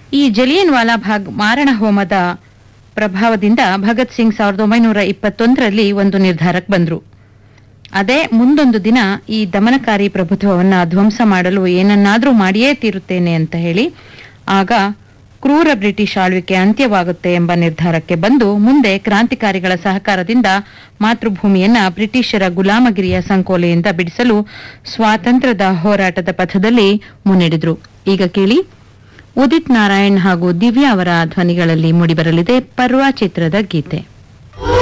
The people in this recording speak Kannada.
ಈ ಜಲಿಯನ್ ವಾಲಾ ಬಾಗ್ ಮಾರಣ ಹೋಮದ ಪ್ರಭಾವದಿಂದ ಭಗತ್ ಸಿಂಗ್ ಸಾವಿರದ ಒಂಬೈನೂರ ಇಪ್ಪತ್ತೊಂದರಲ್ಲಿ ಒಂದು ನಿರ್ಧಾರಕ್ಕೆ ಬಂದ್ರು ಅದೇ ಮುಂದೊಂದು ದಿನ ಈ ದಮನಕಾರಿ ಪ್ರಭುತ್ವವನ್ನ ಧ್ವಂಸ ಮಾಡಲು ಏನನ್ನಾದ್ರೂ ಮಾಡಿಯೇ ತೀರುತ್ತೇನೆ ಅಂತ ಹೇಳಿ ಆಗ ಕ್ರೂರ ಬ್ರಿಟಿಷ್ ಆಳ್ವಿಕೆ ಅಂತ್ಯವಾಗುತ್ತೆ ಎಂಬ ನಿರ್ಧಾರಕ್ಕೆ ಬಂದು ಮುಂದೆ ಕ್ರಾಂತಿಕಾರಿಗಳ ಸಹಕಾರದಿಂದ ಮಾತೃಭೂಮಿಯನ್ನ ಬ್ರಿಟಿಷರ ಗುಲಾಮಗಿರಿಯ ಸಂಕೋಲೆಯಿಂದ ಬಿಡಿಸಲು ಸ್ವಾತಂತ್ರ್ಯದ ಹೋರಾಟದ ಪಥದಲ್ಲಿ ಮುನ್ನಡೆದ್ರು ಈಗ ಕೇಳಿ ಉದಿತ್ ನಾರಾಯಣ್ ಹಾಗೂ ದಿವ್ಯಾ ಅವರ ಧ್ವನಿಗಳಲ್ಲಿ ಮೂಡಿಬರಲಿದೆ ಪರ್ವ ಚಿತ್ರದ ಗೀತೆ